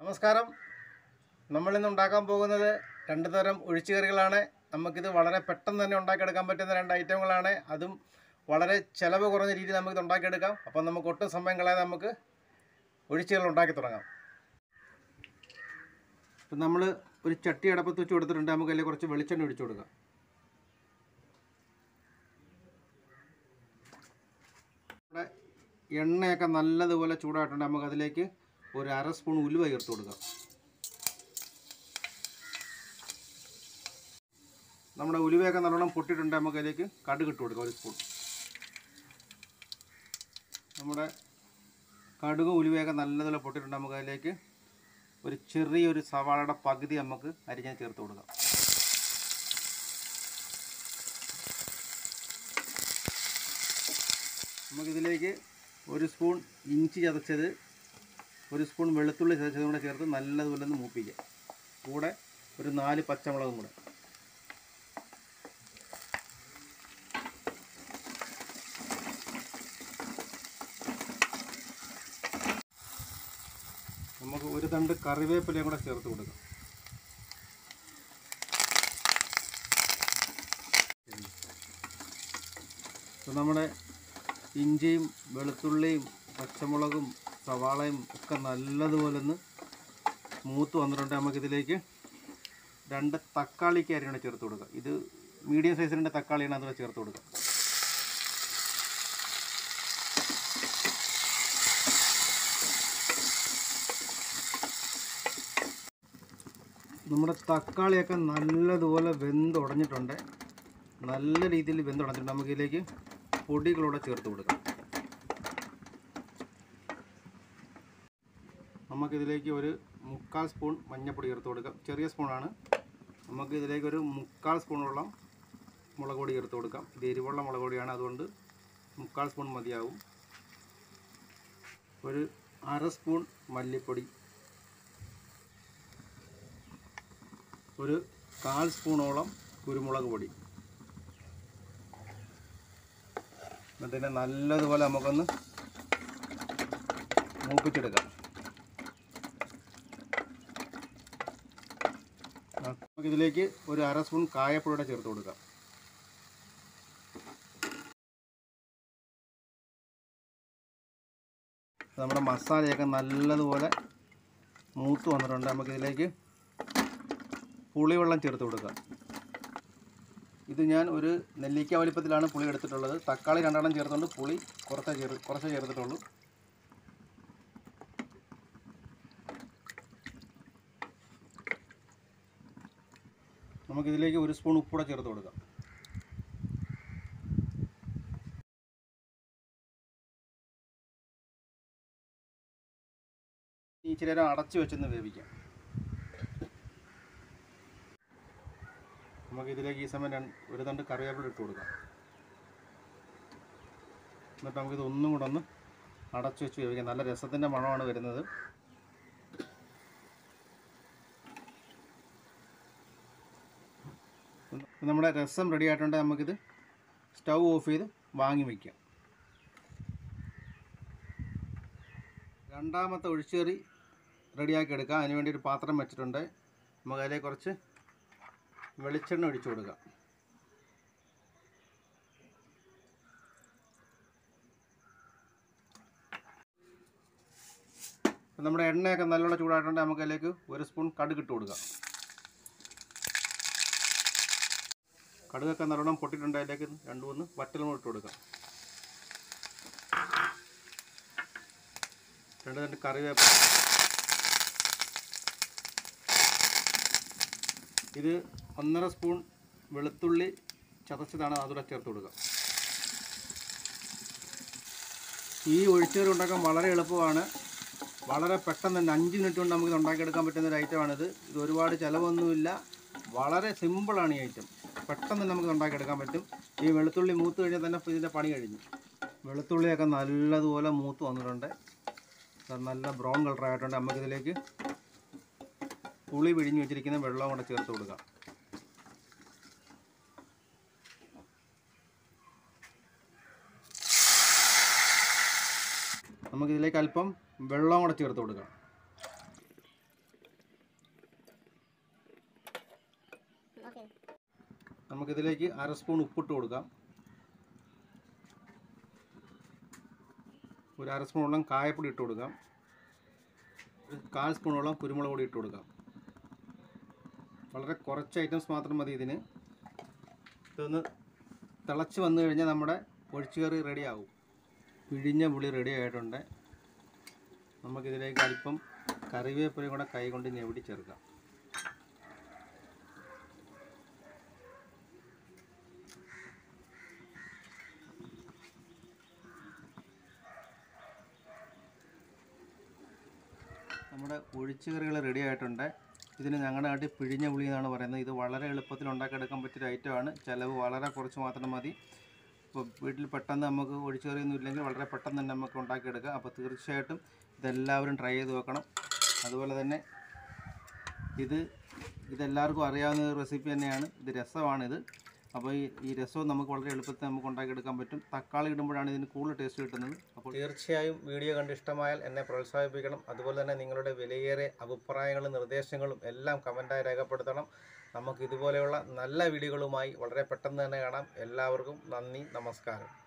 നമസ്കാരം നമ്മളിന്ന് ഉണ്ടാക്കാൻ പോകുന്നത് രണ്ട് തരം ഒഴിച്ചുകറികളാണ് നമുക്കിത് വളരെ പെട്ടെന്ന് തന്നെ ഉണ്ടാക്കിയെടുക്കാൻ പറ്റുന്ന രണ്ട് ഐറ്റങ്ങളാണ് അതും വളരെ ചിലവ് കുറഞ്ഞ രീതിയിൽ നമുക്കിത് ഉണ്ടാക്കിയെടുക്കാം അപ്പം നമുക്ക് ഒട്ടും സമയം കളയാതെ നമുക്ക് ഒഴിച്ചുകൾ ഉണ്ടാക്കി തുടങ്ങാം ഇപ്പം നമ്മൾ ഒരു ചട്ടി അടപ്പത്ത് വെച്ച് കൊടുത്തിട്ടുണ്ട് നമുക്ക് അതിൽ കുറച്ച് വെളിച്ചെണ്ണ ഒഴിച്ചു കൊടുക്കാം ഇവിടെ എണ്ണയൊക്കെ നല്ലതുപോലെ ചൂടായിട്ടുണ്ട് നമുക്ക് അതിലേക്ക് ഒരു അര സ്പൂൺ ഉലുവ ചേർത്ത് കൊടുക്കാം നമ്മുടെ ഉലുവയൊക്കെ നല്ലോണം പൊട്ടിയിട്ടുണ്ട് നമുക്ക് അതിലേക്ക് കടുക് ഇട്ട് കൊടുക്കാം ഒരു സ്പൂൺ നമ്മുടെ കടുകും ഉലുവയൊക്കെ നല്ലതുപോലെ പൊട്ടിയിട്ടുണ്ട് നമുക്ക് അതിലേക്ക് ഒരു ചെറിയൊരു സവാളയുടെ പകുതി നമുക്ക് അരിഞ്ഞ് ചേർത്ത് കൊടുക്കാം നമുക്കിതിലേക്ക് ഒരു സ്പൂൺ ഇഞ്ചി ചതച്ചത് ഒരു സ്പൂൺ വെളുത്തുള്ളി ചതച്ചതും കൂടെ ചേർത്ത് നല്ലതുപോലെ ഒന്ന് മൂപ്പിക്കാം കൂടെ ഒരു നാല് പച്ചമുളകും കൂടെ നമുക്ക് ഒരു തണ്ട് കറിവേപ്പിലയും കൂടെ ചേർത്ത് കൊടുക്കാം ഇപ്പം നമ്മുടെ ഇഞ്ചിയും വെളുത്തുള്ളിയും പച്ചമുളകും സവാളയും ഒക്കെ നല്ലതുപോലെ ഒന്ന് മൂത്ത് വന്നിട്ടുണ്ട് നമുക്കിതിലേക്ക് രണ്ട് തക്കാളിക്ക് അരിയാണ് ചേർത്ത് കൊടുക്കുക ഇത് മീഡിയം സൈസിൻ്റെ തക്കാളിയാണ് അതുപോലെ ചേർത്ത് കൊടുക്കുക നമ്മുടെ തക്കാളിയൊക്കെ നല്ലതുപോലെ വെന്തുടഞ്ഞിട്ടുണ്ട് നല്ല രീതിയിൽ വെന്തുടഞ്ഞിട്ടുണ്ട് നമുക്കിതിലേക്ക് പൊടികളൂടെ ചേർത്ത് കൊടുക്കാം നമുക്കിതിലേക്ക് ഒരു മുക്കാൽ സ്പൂൺ മഞ്ഞൾപ്പൊടി ചേർത്ത് കൊടുക്കാം ചെറിയ സ്പൂണാണ് നമുക്ക് ഇതിലേക്ക് ഒരു മുക്കാൽ സ്പൂണോളം മുളക് പൊടി ചേർത്ത് കൊടുക്കാം ഇത് എരിവുള്ള മുളക് പൊടിയാണ് അതുകൊണ്ട് മുക്കാൽ സ്പൂൺ മതിയാവും ഒരു അര സ്പൂൺ മല്ലിപ്പൊടി ഒരു കാൽ സ്പൂണോളം കുരുമുളക് പൊടി എന്നിട്ട് നല്ലതുപോലെ നമുക്കൊന്ന് മൂപ്പിച്ചെടുക്കാം നമുക്കിതിലേക്ക് ഒരു അര സ്പൂൺ കായപ്പൊടിയുടെ ചേർത്ത് കൊടുക്കാം നമ്മുടെ മസാലയൊക്കെ നല്ലതുപോലെ മൂത്ത് വന്നിട്ടുണ്ട് നമുക്കിതിലേക്ക് പുളിവെള്ളം ചേർത്ത് കൊടുക്കാം ഇത് ഞാൻ ഒരു നെല്ലിക്ക വലിപ്പത്തിലാണ് പുളി എടുത്തിട്ടുള്ളത് തക്കാളി രണ്ടെണ്ണം ചേർത്തുകൊണ്ട് പുളി കുറച്ചേ ചേർ കുറച്ചേ ചേർത്തിട്ടുള്ളൂ നമുക്കിതിലേക്ക് ഒരു സ്പൂൺ ഉപ്പൂടെ ചേർത്ത് കൊടുക്കാം ഈ ഇച്ചിരി നേരം അടച്ചു വെച്ചൊന്ന് വേവിക്കാം നമുക്ക് ഇതിലേക്ക് ഈ സമയം രണ്ട് ഒരു തണ്ട് കറിവേപ്പില ഇട്ട് കൊടുക്കാം എന്നിട്ട് നമുക്കിത് ഒന്നും കൂടെ ഒന്ന് അടച്ചു വെച്ച് വേവിക്കാം നല്ല രസത്തിൻ്റെ മണമാണ് വരുന്നത് ഇപ്പം നമ്മുടെ രസം റെഡി ആയിട്ടുണ്ട് നമുക്കിത് സ്റ്റൗ ഓഫ് ചെയ്ത് വാങ്ങി വയ്ക്കാം രണ്ടാമത്തെ ഒഴിച്ചുകറി റെഡിയാക്കി എടുക്കാം അതിന് വേണ്ടി ഒരു പാത്രം വെച്ചിട്ടുണ്ട് നമുക്ക് അതിലേക്ക് കുറച്ച് വെളിച്ചെണ്ണ ഒഴിച്ചു കൊടുക്കാം ഇപ്പം നമ്മുടെ എണ്ണയൊക്കെ നല്ലോണം ചൂടായിട്ടുണ്ട് നമുക്ക് അതിലേക്ക് ഒരു സ്പൂൺ കടുക് ഇട്ട് കൊടുക്കാം കടുകൊക്കെ നല്ലോണം പൊട്ടിയിട്ടുണ്ട് അതിലേക്ക് രണ്ട് മൂന്ന് വറ്റലും ഇട്ട് കൊടുക്കാം രണ്ട് രണ്ട് കറിവേപ്പില ഇത് ഒന്നര സ്പൂൺ വെളുത്തുള്ളി ചതച്ചതാണ് അതുകൂടെ ചേർത്ത് കൊടുക്കുക ഈ ഒഴിച്ചുകറി ഉണ്ടാക്കാൻ വളരെ എളുപ്പമാണ് വളരെ പെട്ടെന്ന് തന്നെ അഞ്ച് മിനിറ്റ് കൊണ്ട് നമുക്ക് ഉണ്ടാക്കിയെടുക്കാൻ പറ്റുന്ന ഒരു ഐറ്റമാണിത് ഇത് ഒരുപാട് ചിലവൊന്നുമില്ല വളരെ സിമ്പിളാണ് ഈ ഐറ്റം പെട്ടെന്ന് തന്നെ നമുക്ക് ഉണ്ടാക്കിയെടുക്കാൻ പറ്റും ഈ വെളുത്തുള്ളി മൂത്ത് കഴിഞ്ഞാൽ തന്നെ ഇതിൻ്റെ പണി കഴിഞ്ഞു വെളുത്തുള്ളിയൊക്കെ നല്ലതുപോലെ മൂത്ത് വന്നിട്ടുണ്ട് അത് നല്ല ബ്രൗൺ കളർ ആയിട്ടുണ്ട് നമുക്കിതിലേക്ക് പുളി പിഴിഞ്ഞ് വെച്ചിരിക്കുന്ന വെള്ളം കൂടെ ചേർത്ത് കൊടുക്കാം നമുക്കിതിലേക്ക് അല്പം വെള്ളം കൂടെ ചേർത്ത് കൊടുക്കാം നമുക്കിതിലേക്ക് അര സ്പൂൺ ഉപ്പിട്ട് കൊടുക്കാം ഒരു അര സ്പൂണോളം കായപ്പൊടി ഇട്ട് കൊടുക്കാം ഒരു കാൽ സ്പൂണോളം കുരുമുളക് പൊടി ഇട്ട് കൊടുക്കാം വളരെ കുറച്ച് ഐറ്റംസ് മാത്രം മതി ഇതിന് ഇതൊന്ന് തിളച്ച് വന്നു കഴിഞ്ഞാൽ നമ്മുടെ ഒഴിച്ചുകറി റെഡി ആവും പിഴിഞ്ഞ പുളി റെഡി ആയിട്ടുണ്ട് നമുക്കിതിലേക്ക് അല്പം കറിവേപ്പിലയും കൂടെ കൈ കൊണ്ട് ഞെവിടി ചേർക്കാം നമ്മുടെ ഒഴിച്ചുകറികൾ റെഡി ആയിട്ടുണ്ട് ഇതിന് ഞങ്ങളുടെ നാട്ടിൽ പിഴിഞ്ഞ പുളി എന്നാണ് പറയുന്നത് ഇത് വളരെ എളുപ്പത്തിൽ ഉണ്ടാക്കിയെടുക്കാൻ പറ്റിയൊരു ഐറ്റമാണ് ചിലവ് വളരെ കുറച്ച് മാത്രം മതി ഇപ്പോൾ വീട്ടിൽ പെട്ടെന്ന് നമുക്ക് ഒഴിച്ചുകറിയൊന്നും ഇല്ലെങ്കിൽ വളരെ പെട്ടെന്ന് തന്നെ നമുക്ക് ഉണ്ടാക്കിയെടുക്കാം അപ്പോൾ തീർച്ചയായിട്ടും ഇതെല്ലാവരും ട്രൈ ചെയ്ത് നോക്കണം അതുപോലെ തന്നെ ഇത് ഇതെല്ലാവർക്കും അറിയാവുന്ന ഒരു റെസിപ്പി തന്നെയാണ് ഇത് രസമാണിത് അപ്പോൾ ഈ ഈ രസവും നമുക്ക് വളരെ എളുപ്പത്തിൽ നമുക്ക് ഉണ്ടാക്കിയെടുക്കാൻ പറ്റും തക്കാളി ഇടുമ്പോഴാണ് ഇതിന് കൂടുതൽ ടേസ്റ്റ് കിട്ടുന്നത് അപ്പോൾ തീർച്ചയായും വീഡിയോ കണ്ട് ഇഷ്ടമായാൽ എന്നെ പ്രോത്സാഹിപ്പിക്കണം അതുപോലെ തന്നെ നിങ്ങളുടെ വിലയേറെ അഭിപ്രായങ്ങളും നിർദ്ദേശങ്ങളും എല്ലാം കമൻറ്റായി രേഖപ്പെടുത്തണം നമുക്ക് ഇതുപോലെയുള്ള നല്ല വീഡിയോകളുമായി വളരെ പെട്ടെന്ന് തന്നെ കാണാം എല്ലാവർക്കും നന്ദി നമസ്കാരം